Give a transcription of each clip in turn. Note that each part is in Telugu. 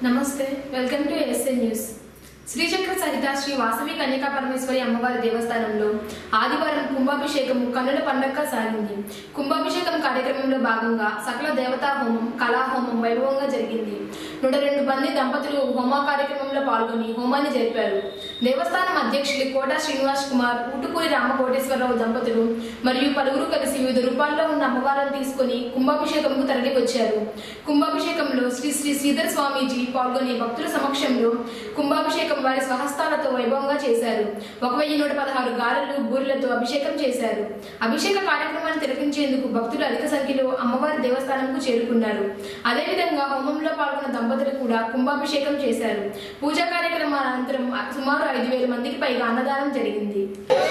నమస్తే వెల్కమ్ టు ఎస్ఎన్ న్యూస్ శ్రీచక్ర సహిత శ్రీ వాసవి కన్యకా పరమేశ్వరి అమ్మవారి దేవస్థానంలో ఆదివారం కుంభాభిషేకం కన్నుల పండగగా సాగింది కుంభాభిషేకం కార్యక్రమంలో భాగంగా సకల దేవతా హోమం కళాహోమం వైభవంగా జరిగింది నూట రెండు మంది దంపతులు హోమ కార్యక్రమంలో పాల్గొని హోమాన్ని జరిపారు దేవస్థానం అధ్యక్షులు కోట శ్రీనివాస్ కుమార్ ఉటుకూరి రామకోటేశ్వరరావు దంపతులు మరియు పలువురు కలిసి వివిధ రూపాల్లో ఉన్న అమ్మవారిని తీసుకుని కుంభాభిషేకంకు తరలి వచ్చారు కుంభాభిషేకంలో శ్రీ శ్రీ శ్రీధర్ స్వామీజీ పాల్గొని భక్తుల సమక్షంలో కుంభాభిషేకం వారి స్వహస్తాలతో వైభవంగా చేశారు ఒక వెయ్యి నూట పదహారు గారెలు బూరెలతో అభిషేకం చేశారు అభిషేక కార్యక్రమాన్ని తిలకించేందుకు భక్తులు అధిక సంఖ్యలో అమ్మవారి దేవస్థానంకు చేరుకున్నారు అదేవిధంగా హోమంలో పాల్గొన్న దంపతులు కూడా కుంభాభిషేకం చేశారు పూజా కార్యక్రమాల అనంతరం సుమారు ఐదు వేల మందికి పైగా అన్నదానం జరిగింది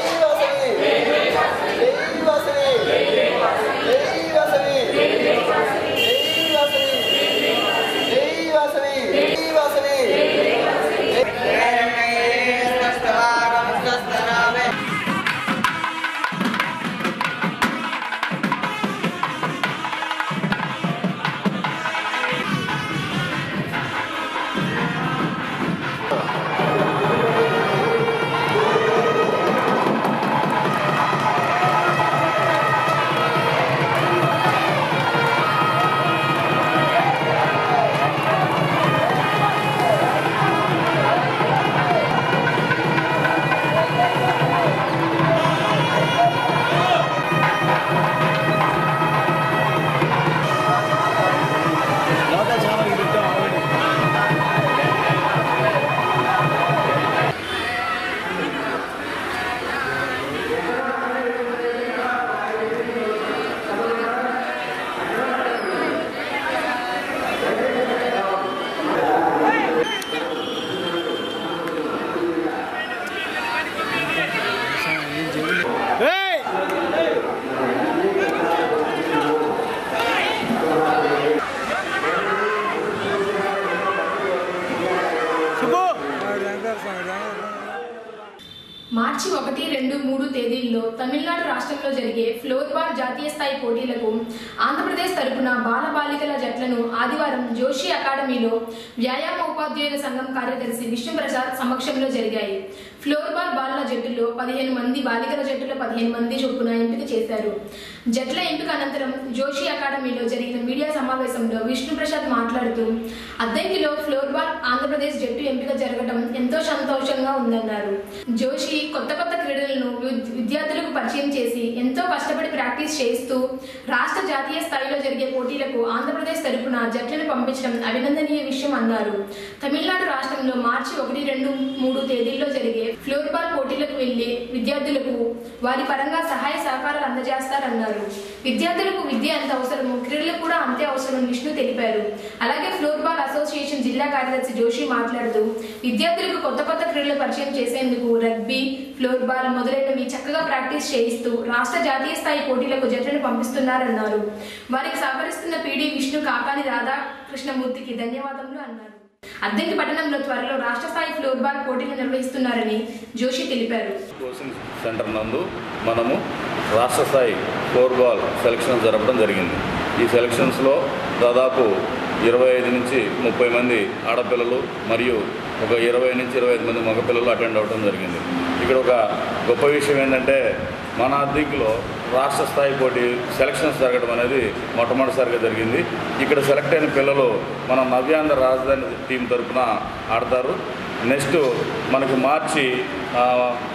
మార్చి ఒకటి రెండు మూడు తేదీల్లో తమిళనాడు రాష్ట్రంలో జరిగే ఫ్లోర్ బాల్ జాతీయ స్థాయి పోటీలకు ఆంధ్రప్రదేశ్ తరపున బాల బాలికల జట్లను ఆదివారం జోషి అకాడమీలో వ్యాయామ ఉపాధ్యాయుల సంఘం కార్యదర్శి విష్ణుప్రసాద్ సమక్షంలో జరిగాయి ఫ్లోర్ బాల్ బాలుల జట్టులో పదిహేను మంది బాలికల జట్టులో పదిహేను మంది చొప్పున ఎంపిక చేశారు జట్ల ఎంపిక అనంతరం జోషి అకాడమీలో జరిగిన మీడియా సమావేశంలో విష్ణుప్రసాద్ మాట్లాడుతూ అద్దంకిలో ఫ్లోర్ బాల్ ఆంధ్రప్రదేశ్ జట్టు ఎంపిక జరగడం ఎంతో సంతోషంగా ఉందన్నారు జోషి కొత్త కొత్త క్రీడలను విద్- విద్యార్థులకు పరిచయం చేసి ఎంతో కష్టపడి ప్రాక్టీస్ చేస్తూ రాష్ట్ర జాతీయ స్థాయిలో జరిగే పోటీలకు ఆంధ్రప్రదేశ్ తరపున జట్లను పంపించడం అభినందనీయ విషయం అన్నారు తమిళనాడు రాష్ట్రంలో మార్చి ఒకటి రెండు మూడు తేదీల్లో జరిగే ఫ్లోర్ బాల్ పోటీలకు వెళ్లి విద్యార్థులకు వారి పరంగా సహాయ సహకారాలు అందజేస్తారన్నారు విద్యార్థులకు విద్య ఎంత అవసరమో క్రీడలు కూడా అంతే అవసరమని విష్ణు తెలిపారు అలాగే ఫ్లోర్ బాల్ అసోసియేషన్ జిల్లా కార్యదర్శి జోషి మాట్లాడుతూ విద్యార్థులకు కొత్త కొత్త క్రీడలు పరిచయం చేసేందుకు రగ్బీ ఫ్లోర్ బాల్ మొదలైనవి చక్కగా ప్రాక్టీస్ చేయిస్తూ రాష్ట్ర జాతీయ స్థాయి పోటీలకు జట్లను పంపిస్తున్నారన్నారు వారికి సహకరిస్తున్న పీడీ విష్ణు కాకాని రాధా కృష్ణమూర్తికి ధన్యవాదములు అన్నారు అద్దెంకి పట్టణంలో త్వరలో రాష్ట్ర స్థాయి ఫ్లోర్ బాల్ పోటీలు నిర్వహిస్తున్నారని జోషి తెలిపారు కోచింగ్ సెంటర్ నందు మనము రాష్ట్ర స్థాయి ఫ్లోర్ బాల్ సెలక్షన్ జరపడం జరిగింది ఈ సెలక్షన్స్లో దాదాపు ఇరవై ఐదు నుంచి ముప్పై మంది ఆడపిల్లలు మరియు ఒక ఇరవై నుంచి ఇరవై ఐదు మంది మగపిల్లలు అటెండ్ అవ్వడం జరిగింది ఇక్కడ ఒక గొప్ప విషయం ఏంటంటే మన అద్దెంకిలో రాష్ట్ర స్థాయి పోటీ సెలక్షన్స్ జరగడం అనేది మొట్టమొదటిసారిగా జరిగింది ఇక్కడ సెలెక్ట్ అయిన పిల్లలు మన నవ్యాంధ్ర రాజధాని టీం తరపున ఆడతారు నెక్స్ట్ మనకి మార్చి ఆ,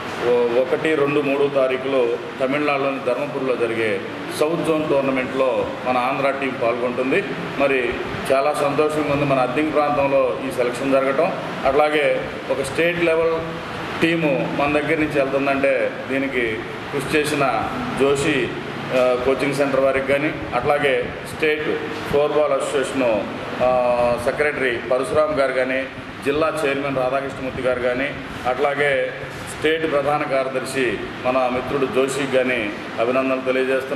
ఓ- ఒకటి రెండు మూడు తారీఖులో తమిళనాడులోని ధర్మపురిలో జరిగే సౌత్ జోన్ టోర్నమెంట్లో మన ఆంధ్ర టీం పాల్గొంటుంది మరి చాలా సంతోషంగా ఉంది మన అద్దెంకి ప్రాంతంలో ఈ సెలక్షన్ జరగటం అట్లాగే ఒక స్టేట్ లెవెల్ టీము మన దగ్గర నుంచి వెళ్తుందంటే దీనికి కృషి చేసిన జోషి ఆ, కోచింగ్ సెంటర్ వారికి కానీ అట్లాగే స్టేట్ ఫ్లోర్ బాల్ అసోసియేషను ఆ, సెక్రటరీ పరశురామ్ గారు కానీ జిల్లా చైర్మన్ రాధాకృష్ణమూర్తి గారు కానీ అట్లాగే స్టేట్ ప్రధాన కార్యదర్శి మన మిత్రుడు జోషికి కానీ అభినందనలు తెలియజేస్తున్నాం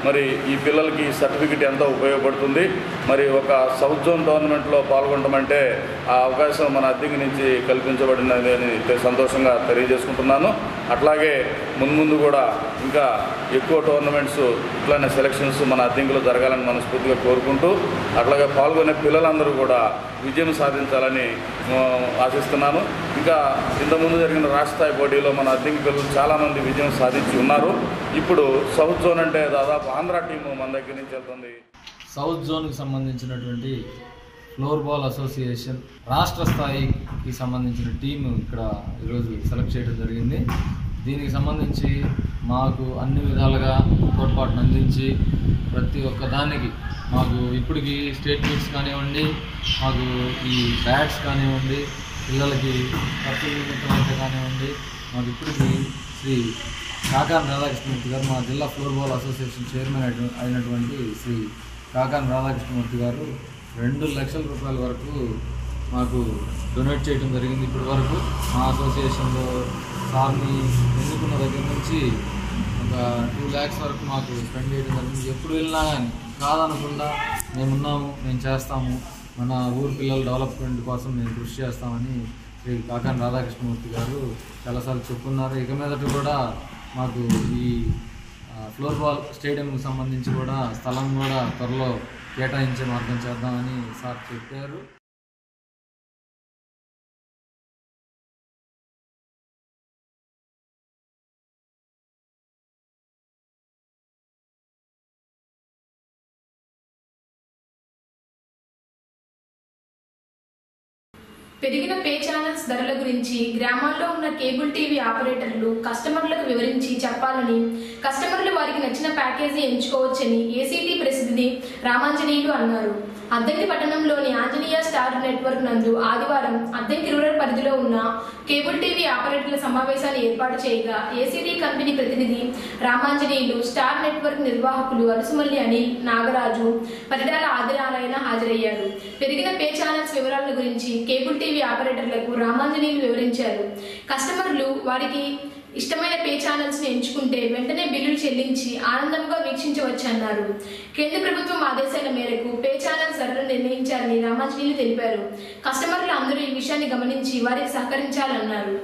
మరి ఈ పిల్లలకి సర్టిఫికెట్ ఎంతో ఉపయోగపడుతుంది మరి ఒక సౌత్ జోన్ టోర్నమెంట్లో పాల్గొనడం ఆ అవకాశం మన అద్దెకి నుంచి కల్పించబడినది అని తె- సంతోషంగా తెలియజేసుకుంటున్నాను అట్లాగే మున్ముందు కూడా ఇంకా ఎక్కువ టోర్నమెంట్స్ ఇట్లానే సెలక్షన్స్ మన అద్దెంకులో జరగాలని మనస్ఫూర్తిగా కోరుకుంటూ అట్లాగే పాల్గొనే పిల్లలందరూ కూడా విజయం సాధించాలని ఆ, ఆశిస్తున్నాను ఇంకా ఇంతకుముందు జరిగిన రాష్ట్ర స్థాయి పోటీలో మన అద్దెంకి పిల్లలు చాలామంది విజయం సాధించి ఉన్నారు ఇప్పుడు సౌత్ జోన్ అంటే దాదాపు ఆంధ్ర టీము మన దగ్గర నుంచి వెళ్తుంది సౌత్ జోన్కి సంబంధించినటువంటి ఫ్లోర్ బాల్ అసోసియేషన్ రాష్ట్ర స్థాయికి సంబంధించిన టీము ఇక్కడ ఈరోజు సెలెక్ట్ చేయడం జరిగింది దీనికి సంబంధించి మాకు అన్ని విధాలుగా తోడ్పాటును అందించి ప్రతి ఒక్క దానికి మాకు ఇప్పటికి స్టేట్ మీట్స్ కానివ్వండి మాకు ఈ బ్యాట్స్ కానివ్వండి పిల్లలకి ఖర్చు నిమిత్తం అయితే కానివ్వండి మాకు ఇప్పటికి శ్రీ కాకాన్ రాధాకృష్ణమూర్తి గారు మా జిల్లా ఫ్లోర్ బాల్ అసోసియేషన్ చైర్మన్ అయిన- అయినటువంటి శ్రీ కాకాన్ రాధాకృష్ణమూర్తి గారు రెండు లక్షల రూపాయల వరకు మాకు డొనేట్ చేయడం జరిగింది ఇప్పటి వరకు మా అసోసియేషన్లో సార్ని ఎన్నుకున్న దగ్గర నుంచి ఒక టూ ల్యాక్స్ వరకు మాకు స్పెండ్ చేయడం జరిగింది ఎప్పుడు వెళ్ళినా కానీ కాదనకుండా మేమున్నాము మేము చేస్తాము మన ఊరు పిల్లల డెవలప్మెంట్ కోసం మేము కృషి చేస్తామని శ్రీ కాకాని రాధాకృష్ణమూర్తి గారు చాలాసార్లు చెప్పున్నారు ఇక మీదట కూడా మాకు ఈ ఆ, ఫ్లోర్ బాల్ స్టేడియంకి సంబంధించి కూడా స్థలం కూడా త్వరలో కేటాయించే మార్గం చేద్దామని సార్ చెప్పారు పెరిగిన పే ఛానల్స్ ధరల గురించి గ్రామాల్లో ఉన్న కేబుల్ టీవీ ఆపరేటర్లు కస్టమర్లకు వివరించి చెప్పాలని కస్టమర్లు వారికి నచ్చిన ప్యాకేజీ ఎంచుకోవచ్చని ఏసీటీ ప్రసిద్ధి రామాంజనేయులు అన్నారు అద్దంకి పట్టణంలోని ఆంజనేయ స్టార్ నెట్వర్క్ నందు ఆదివారం అద్దంకి రూరల్ పరిధిలో ఉన్న కేబుల్ టీవీ ఆపరేటర్ల సమావేశాన్ని ఏర్పాటు చేయగా ఏసీటీ కంపెనీ ప్రతినిధి రామాంజనేయులు స్టార్ నెట్వర్క్ నిర్వాహకులు అరుసుమల్లి అనిల్ నాగరాజు పరిటాల ఆదినారాయణ హాజరయ్యారు పెరిగిన పే ఛానల్స్ వివరాల గురించి కేబుల్ టీవీ ఆపరేటర్లకు రామాంజనేయులు వివరించారు కస్టమర్లు వారికి ఇష్టమైన పే ఛానల్స్ ని ఎంచుకుంటే వెంటనే బిల్లులు చెల్లించి ఆనందంగా వీక్షించవచ్చన్నారు కేంద్ర ప్రభుత్వం ఆదేశాల మేరకు పే ఛానల్స్ ధరలు నిర్ణయించారని రామాంజనేయులు తెలిపారు కస్టమర్లు అందరూ ఈ విషయాన్ని గమనించి వారికి సహకరించాలన్నారు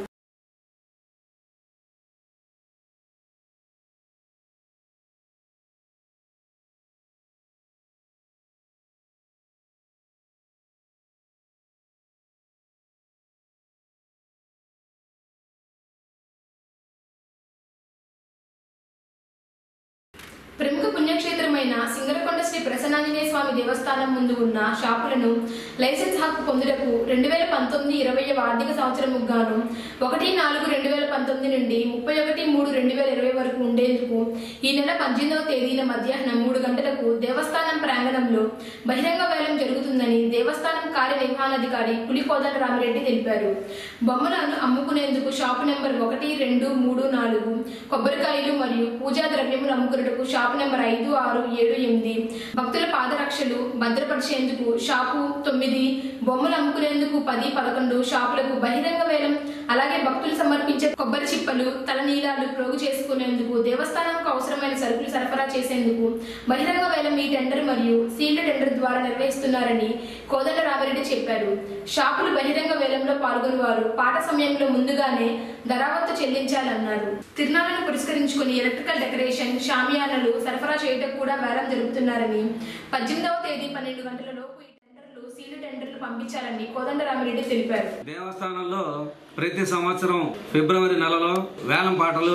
ప్రముఖ పుణ్యక్షేత్రమైన సింగరకొండ శ్రీ ప్రసన్నాంజనేయ స్వామి దేవస్థానం ముందు ఉన్న షాపులను లైసెన్స్ హక్కు పొందుటకు రెండు వేల పంతొమ్మిది ఇరవై ఆర్థిక సంవత్సరం గాను ఒకటి నాలుగు రెండు వేల పంతొమ్మిది నుండి ముప్పై ఒకటి మూడు రెండు వేల ఇరవై వరకు ఉండేందుకు ఈ నెల పద్దెనిమిదవ తేదీన మధ్యాహ్నం మూడు గంటలకు దేవస్థానం ప్రాంగణంలో బహిరంగ వేలం జరుగుతుందని దేవస్థానం కార్యనిర్వహణాధికారి పులికోదల రామిరెడ్డి తెలిపారు బొమ్మలను అమ్ముకునేందుకు షాపు నెంబర్ ఒకటి రెండు మూడు నాలుగు కొబ్బరికాయలు మరియు పూజా ద్రవ్యములు అమ్ముకున్నట్టుకు షాపు నెంబర్ ఐదు ఆరు ఏడు ఎనిమిది భక్తుల పాదరక్షలు భద్రపరిచేందుకు షాపు తొమ్మిది బొమ్మలు అమ్ముకునేందుకు పది పదకొండు షాపులకు బహిరంగ వేలం అలాగే భక్తులు సమర్పించే కొబ్బరి చిప్పలు తలనీలాలు ప్రోగు చేసుకునేందుకు దేవస్థానంకు అవసరమైన సరుకులు సరఫరా చేసేందుకు బహిరంగ వేలం ఈ టెండర్ మరియు సీల్డ్ టెండర్ ద్వారా నిర్వహిస్తున్నారని కోదండ రామిరెడ్డి చెప్పారు షాపులు బహిరంగ వేలంలో పాల్గొని వారు పాట సమయంలో ముందుగానే ధరావత్తు చెల్లించాలన్నారు తిరునాళ్లను పురస్కరించుకుని ఎలక్ట్రికల్ డెకరేషన్ షామియానాలు సరఫరా చేయటం కూడా వేలం జరుపుతున్నారని పద్దెనిమిదవ తేదీ పన్నెండు గంటల లోపు ఈ టెండర్లు సీల్డ్ టెండర్లు పంపించాలని కోదండ రామిరెడ్డి తెలిపారు దేవస్థానంలో ప్రతి సంవత్సరం ఫిబ్రవరి నెలలో వేలం పాటలు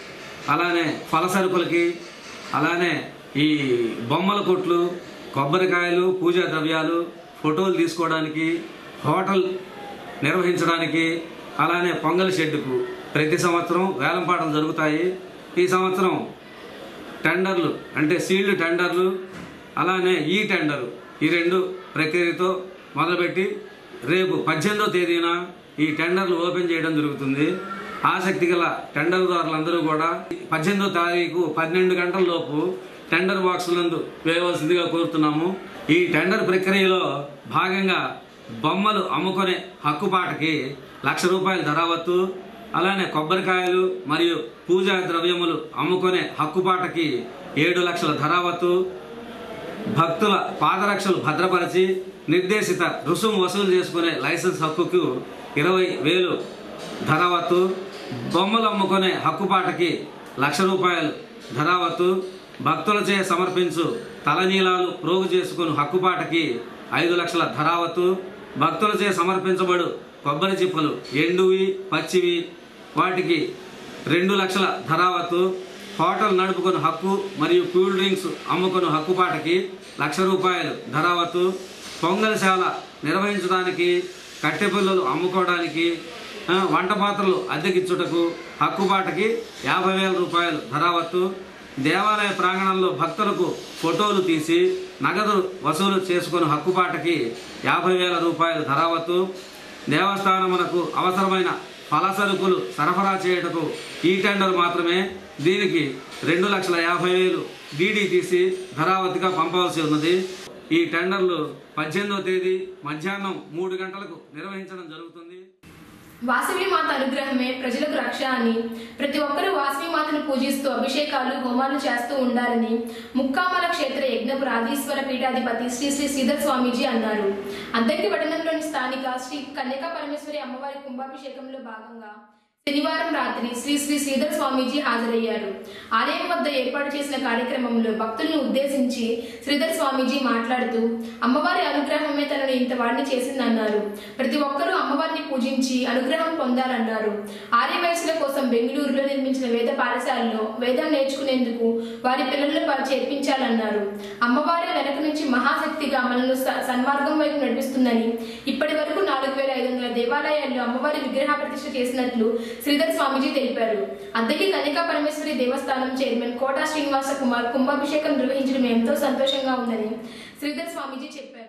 అలానే ఫలసరుకులకి అలానే ఈ బొమ్మల కొట్లు కొబ్బరికాయలు పూజా ద్రవ్యాలు ఫోటోలు తీసుకోవడానికి హోటల్ నిర్వహించడానికి అలానే పొంగల్ షెడ్డుకు ప్రతి సంవత్సరం వేలం పాటలు జరుగుతాయి ఈ సంవత్సరం టెండర్లు అంటే సీల్డ్ టెండర్లు అలానే ఈ టెండరు ఈ రెండు ప్రక్రియతో మొదలుపెట్టి రేపు పద్దెనిమిదో తేదీన ఈ టెండర్లు ఓపెన్ చేయడం జరుగుతుంది ఆసక్తి గల టెండర్దారులందరూ కూడా పద్దెనిమిదో తారీఖు పన్నెండు గంటల లోపు టెండర్ బాక్సులందు వేయవలసిందిగా కోరుతున్నాము ఈ టెండర్ ప్రక్రియలో భాగంగా బొమ్మలు అమ్ముకునే హక్కుపాటకి లక్ష రూపాయల ధరావత్తు అలానే కొబ్బరికాయలు మరియు పూజా ద్రవ్యములు అమ్ముకునే హక్కుపాటకి ఏడు లక్షల ధరావత్తు భక్తుల పాదరక్షలు భద్రపరిచి నిర్దేశిత రుసుము వసూలు చేసుకునే లైసెన్స్ హక్కుకు ఇరవై వేలు ధరావత్తు బొమ్మలు అమ్ముకునే హక్కుపాటకి లక్ష రూపాయలు ధరావత్తు భక్తులచే సమర్పించు తలనీలాలు ప్రోగు చేసుకుని హక్కుపాటకి ఐదు లక్షల ధరావత్తు భక్తులచే సమర్పించబడు కొబ్బరి చిప్పలు ఎండువి పచ్చివి వాటికి రెండు లక్షల ధరావత్తు హోటల్ నడుపుకుని హక్కు మరియు కూల్ డ్రింక్స్ అమ్ముకుని హక్కుపాటకి లక్ష రూపాయలు ధరావత్తు పొంగల్ సేవ నిర్వహించడానికి కట్టెపుల్లలు అమ్ముకోవడానికి ఆ, వంట పాత్రలు అద్దెకిచ్చుటకు హక్కుబాటకి యాభై వేల రూపాయలు ధరావత్తు దేవాలయ ప్రాంగణంలో భక్తులకు ఫోటోలు తీసి నగదు వసూలు చేసుకుని హక్కుబాటకి యాభై వేల రూపాయలు ధరావత్తు దేవస్థానమునకు అవసరమైన ఫల సరుకులు సరఫరా చేయుటకు ఈ టెండర్ మాత్రమే దీనికి రెండు లక్షల యాభై వేలు డీడీ తీసి ధరావతిగా పంపవలసి ఉన్నది ఈ టెండర్లు పద్దెనిమిదవ తేదీ మధ్యాహ్నం మూడు గంటలకు నిర్వహించడం జరుగుతుంది వాసవి మాత అనుగ్రహమే ప్రజలకు రక్ష అని ప్రతి ఒక్కరూ వాసవి మాతను పూజిస్తూ అభిషేకాలు హోమాలు చేస్తూ ఉండాలని ముక్కామల క్షేత్ర యజ్ఞపు రాధీశ్వర పీఠాధిపతి శ్రీ శ్రీ శ్రీధర్ స్వామీజీ అన్నారు అద్దంకి పట్టణంలోని స్థానిక శ్రీ కన్యకా పరమేశ్వరి అమ్మవారి కుంభాభిషేకంలో భాగంగా శనివారం రాత్రి శ్రీ శ్రీ శ్రీధర్ స్వామీజీ హాజరయ్యారు ఆలయం వద్ద ఏర్పాటు చేసిన కార్యక్రమంలో భక్తులను ఉద్దేశించి శ్రీధర్ స్వామీజీ మాట్లాడుతూ అమ్మవారి అనుగ్రహమే తనను ఇంత వాడిని చేసిందన్నారు ప్రతి ఒక్కరూ అమ్మవారిని పూజించి అనుగ్రహం పొందాలన్నారు ఆర్య వయసుల కోసం బెంగళూరులో నిర్మించిన వేద పాఠశాలలో వేదం నేర్చుకునేందుకు వారి పిల్లలను ప- చేర్పించాలన్నారు అమ్మవారి వెనక నుంచి మహాశక్తిగా మనల్ని స- సన్మార్గం వైపు నడిపిస్తుందని ఇప్పటి వరకు నాలుగు వేల ఐదు వందల దేవాలయాల్లో అమ్మవారి విగ్రహ ప్రతిష్ఠ చేసినట్లు శ్రీధర్ స్వామీజీ తెలిపారు అద్దెకి కన్యకా పరమేశ్వరి దేవస్థానం చైర్మన్ కోటా శ్రీనివాస కుమార్ కుంభాభిషేకం నిర్వహించడం ఎంతో సంతోషంగా ఉందని శ్రీధర్ స్వామీజీ చెప్పారు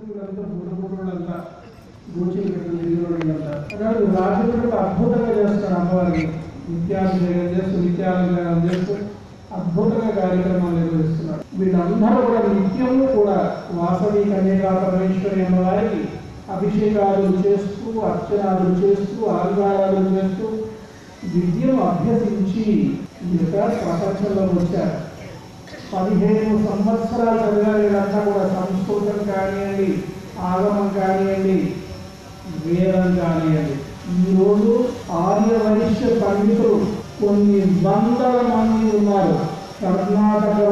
రాజుడు అద్భుతంగా చేస్తారు అమ్మవారికి నిత్యాభిషేకం చేస్తూ నిత్యాలంకారం చేస్తూ అద్భుతంగా కార్యక్రమాలు నిర్వహిస్తున్నారు వీళ్ళందరూ కూడా నిత్యము కూడా వాసవి కన్యకా పరమేశ్వరి అమ్మవారికి అభిషేకాలు చేస్తూ అర్చనాలు చేస్తూ ఆల్గారాలు చేస్తూ విద్యను అభ్యసించి ఈ యొక్క ప్రపంచంలోకి వచ్చారు పదిహేను సంవత్సరాలు చదివిన వీళ్ళంతా కూడా సంస్కృతం కానివ్వండి ఆగమం కానివ్వండి వేదం కానివ్వండి ఈరోజు ఆర్య వైశ్య పండితులు కొన్ని వందల మంది ఉన్నారు కర్ణాటకలో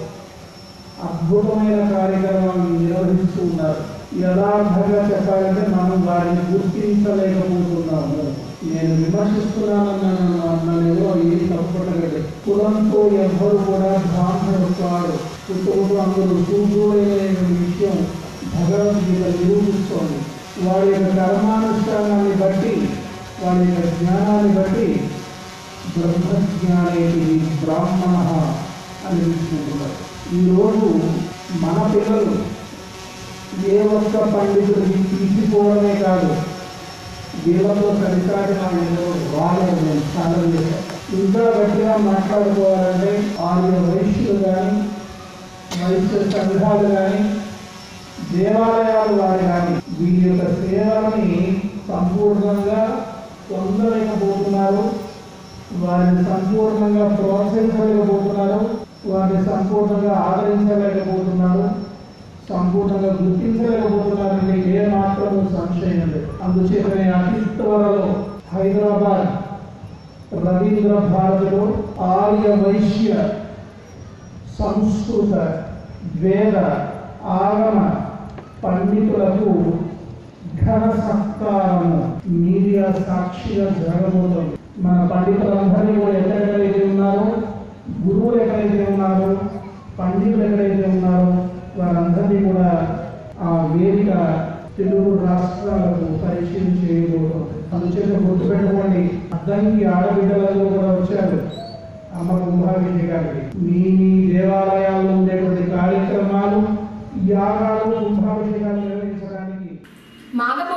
అద్భుతమైన కార్యక్రమాలు నిర్వహిస్తూ ఉన్నారు యథార్థంగా చెప్పాలంటే మనం వారిని గుర్తించలేకపోతున్నాము నేను విమర్శిస్తున్నానన్నాను అన్నానేమో ఏం తప్పట్లేదు కులంతో ఎవ్వరు కూడా బ్రాహ్మణుడు కాడు పుట్టుకుడు అందరూ చూడలేని విషయం భగవద్గీత నిరూపిస్తోంది వారి యొక్క కర్మానుష్ఠానాన్ని బట్టి వారి యొక్క జ్ఞానాన్ని బట్టి బ్రహ్మజ్ఞానేది బ్రాహ్మణ అని పిలుచుకుంటున్నారు ఈరోజు మన పిల్లలు ఏ ఒక్క పండితుడికి తీసిపోవడమే కాదు వీళ్ళతో సరికాటి వాళ్ళు రాలేదు నేను ఛానల్ చేశాను ఇంకా గట్టిగా మాట్లాడుకోవాలంటే ఆర్య వైశ్యులు కానీ వైశ్య సంఘాలు కానీ దేవాలయాలు వారు కానీ వీరి యొక్క సేవలని సంపూర్ణంగా పొందలేకపోతున్నారు వారిని సంపూర్ణంగా ప్రోత్సహించలేకపోతున్నారు వారిని సంపూర్ణంగా ఆదరించలేకపోతున్నారు సంపూర్ణంగా గుర్తించలేకపోతున్నారని ఏ మాత్రము సంశయం లేదు అందుచేతనే అతి త్వరలో హైదరాబాద్ రవీంద్ర భారతిలో ఆర్య వైశ్య సంస్కృత వేద ఆగమ పండితులకు ఘన సత్కారము మీడియా సాక్షిగా జరగబోతోంది మన పండితులందరినీ కూడా ఎక్కడెక్కడైతే ఉన్నారో గురువులు ఎక్కడైతే ఉన్నారో పండితులు ఎక్కడైతే ఉన్నారో వారందరినీ కూడా ఆ వేదిక తెలుగు రాష్ట్రాలకు పరిచయం చేయబోతోంది అందుచేత గుర్తుపెట్టుకోండి అద్దంకి ఆడబిడ్డలలో కూడా వచ్చారు అమ్మ కుంభాభిషేకానికి మీ మీ దేవాలయాల్లో ఉండేటువంటి కార్యక్రమాలు యాగాలు కుంభాభిషేకాలు నిర్వహించడానికి మాఘ పౌర్ణమి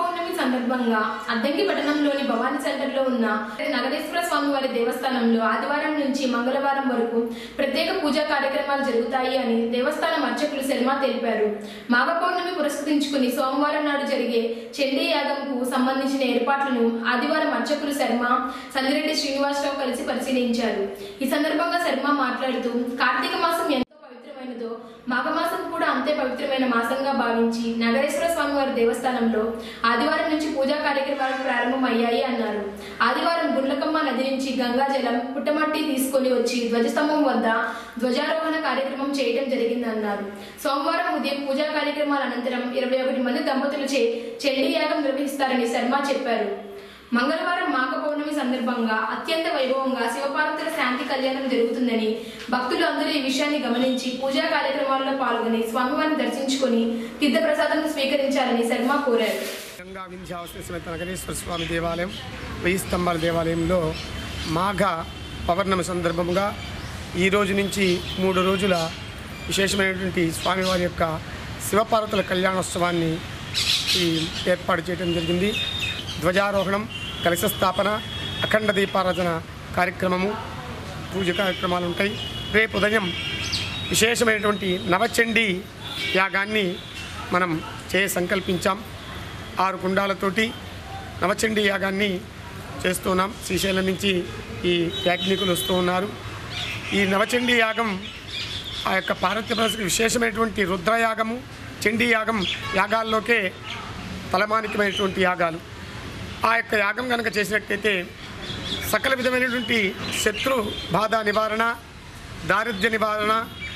సందర్భంగా అద్దంకి పట్టణంలోని భవానీ సెంటర్లో ఉన్న నగరేశ్వర స్వామి వారి దేవస్థానంలో ఆదివారం నుంచి మంగళవారం వరకు ప్రత్యేక పూజా కార్యక్రమాలు జరుగుతాయి అని దేవస్థానం అర్చకులు శర్మ తెలిపారు మాఘ పౌర్ణమి పురస్కరించుకుని సోమవారం నాడు జరిగే చండీ యాగంకు సంబంధించిన ఏర్పాట్లను ఆదివారం అర్చకులు శర్మ సందిరెడ్డి శ్రీనివాసరావు కలిసి పరిశీలించారు ఈ సందర్భంగా శర్మ మాట్లాడుతూ కార్తీక మాసం ఎంతో పవిత్రమైనదో మాఘమాసం కూడా అంతే పవిత్రమైన మాసంగా భావించి నగరేశ్వర స్వామి వారి దేవస్థానంలో ఆదివారం నుంచి పూజా కార్యక్రమాలు ప్రారంభమయ్యాయి అన్నారు ఆదివారం గుండ్లకమ్మ నది నుంచి గంగాజలం పుట్టమట్టి తీసుకొని వచ్చి ధ్వజస్తంభం వద్ద ధ్వజారోహణ కార్యక్రమం చేయడం జరిగిందన్నారు సోమవారం ఉదయం పూజా కార్యక్రమాల అనంతరం ఇరవై ఒకటి మంది దంపతులచే చండీ యాగం నిర్వహిస్తారని శర్మ చెప్పారు మంగళవారం మాఘ పౌర్ణమి సందర్భంగా అత్యంత వైభవంగా శివపార్వతుల శాంతి కళ్యాణం జరుగుతుందని భక్తులు అందరూ ఈ విషయాన్ని గమనించి పూజా కార్యక్రమాల్లో పాల్గొని స్వామివారిని దర్శించుకొని తీర్థప్రసాదం స్వీకరించాలని శర్మ కోరారు గంగా వింధ్యావస్థ సమేత నగరేశ్వర స్వామి దేవాలయం వెయ్యి స్తంభాల దేవాలయంలో మాఘ పౌర్ణమి సందర్భంగా ఈ రోజు నుంచి మూడు రోజుల విశేషమైనటువంటి స్వామివారి యొక్క శివపార్వతుల కళ్యాణోత్సవాన్ని ఈ ఏర్పాటు చేయడం జరిగింది ధ్వజారోహణం కలశ స్థాపన అఖండ దీపారాధన కార్యక్రమము పూజ కార్యక్రమాలు ఉంటాయి రేపు ఉదయం విశేషమైనటువంటి నవచండీ యాగాన్ని మనం చేయ సంకల్పించాం ఆరు కుండాలతోటి నవచండీ యాగాన్ని చేస్తున్నాం శ్రీశైలం నుంచి ఈ యాజ్ఞికులు వస్తూ ఉన్నారు ఈ నవచండీ యాగం ఆ యొక్క పార్వత్య విశేషమైనటువంటి రుద్రయాగము చండీ యాగం యాగాల్లోకే తలమానికమైనటువంటి యాగాలు ఆ యొక్క యాగం కనుక చేసినట్టయితే సకల విధమైనటువంటి శత్రు బాధ నివారణ దారిద్ర్య నివారణ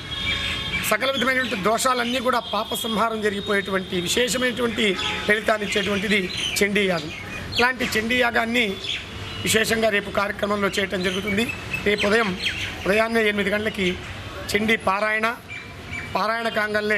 సకల విధమైనటువంటి దోషాలన్నీ కూడా పాప సంహారం జరిగిపోయేటువంటి విశేషమైనటువంటి ఫలితాన్ని ఇచ్చేటువంటిది చండీ యాగం ఇలాంటి చండీ యాగాన్ని విశేషంగా రేపు కార్యక్రమంలో చేయటం జరుగుతుంది రేపు ఉదయం ఉదయాన్నే ఎనిమిది గంటలకి చండీ పారాయణ పారాయణ కాంగల్నే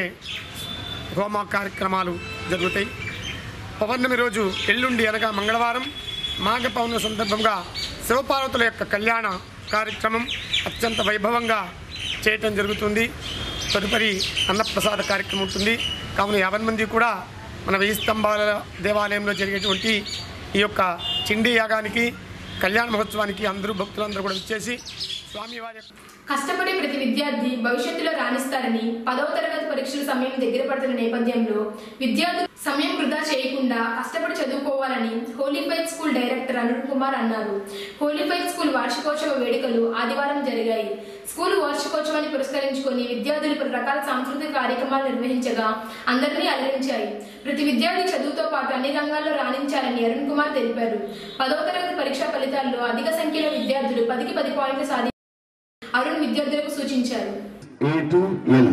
హోమ కార్యక్రమాలు జరుగుతాయి పౌర్ణమి రోజు ఎల్లుండి అనగా మంగళవారం మాఘ పౌర్ణమి సందర్భంగా శివపార్వతుల యొక్క కళ్యాణ కార్యక్రమం అత్యంత వైభవంగా చేయటం జరుగుతుంది తదుపరి అన్నప్రసాద కార్యక్రమం ఉంటుంది కావున యాభై మంది కూడా మన వెయ్యి స్తంభాల దేవాలయంలో జరిగేటువంటి ఈ యొక్క చిండి యాగానికి కళ్యాణ మహోత్సవానికి అందరూ భక్తులందరూ కూడా వచ్చేసి స్వామివారి యొక్క కష్టపడే ప్రతి విద్యార్థి భవిష్యత్తులో రాణిస్తారని పదవ తరగతి పరీక్షల సమయం దగ్గర పడుతున్న నేపథ్యంలో విద్యార్థులు సమయం వృధా చేయకుండా కష్టపడి చదువుకోవాలని holy fight school director Arun Kumar అన్నారు హోలీఫైట్ స్కూల్ వార్షికోత్సవ వేడుకలు ఆదివారం జరిగాయి స్కూల్ వార్షికోత్సవాన్ని పురస్కరించుకొని విద్యార్థులు పలు రకాల సాంస్కృతిక కార్యక్రమాలు నిర్వహించగా అందరినీ అలరించాయి ప్రతి విద్యార్థి చదువుతో పాటు అన్ని రంగాల్లో రాణించాలని అరుణ్ కుమార్ తెలిపారు పదవ తరగతి పరీక్షా ఫలితాల్లో అధిక సంఖ్యలో విద్యార్థులు పదికి పది పాయింట్లు సాధి అరుణ్ విద్యార్థులకు సూచించారు A to L.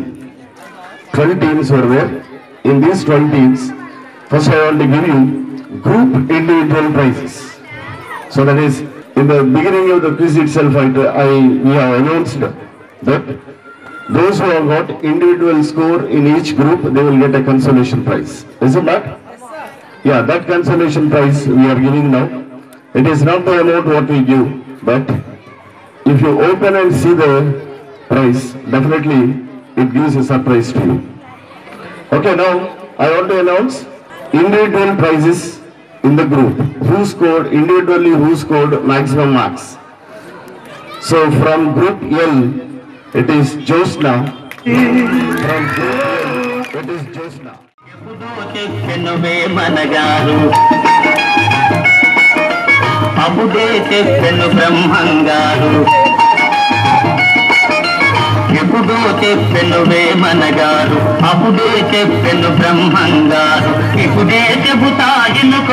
12 teams were there. In these 12 teams, first I want to give you group individual prizes. So that is, in the beginning of the quiz itself, I, I we have announced that those who have got individual score in each group, they will get a consolation prize. Is it not? Yeah, that consolation prize we are giving now. It is not the amount what we give, but if you open and see the price, definitely it gives a surprise to you. Okay, now I want to announce individual prizes in the group. Who scored individually? Who scored maximum marks? So from group L, it is Josna. From group L, it is Josna. చెప్పెనువే మనగారు అబుడే చెప్పెను బ్రహ్మంగారు ఎప్పుడో చెప్పెనువే మనగారు అప్పుడే చెప్పెను బ్రహ్మంగారు ఇప్పుడే చెబుతా ఎన్నుకో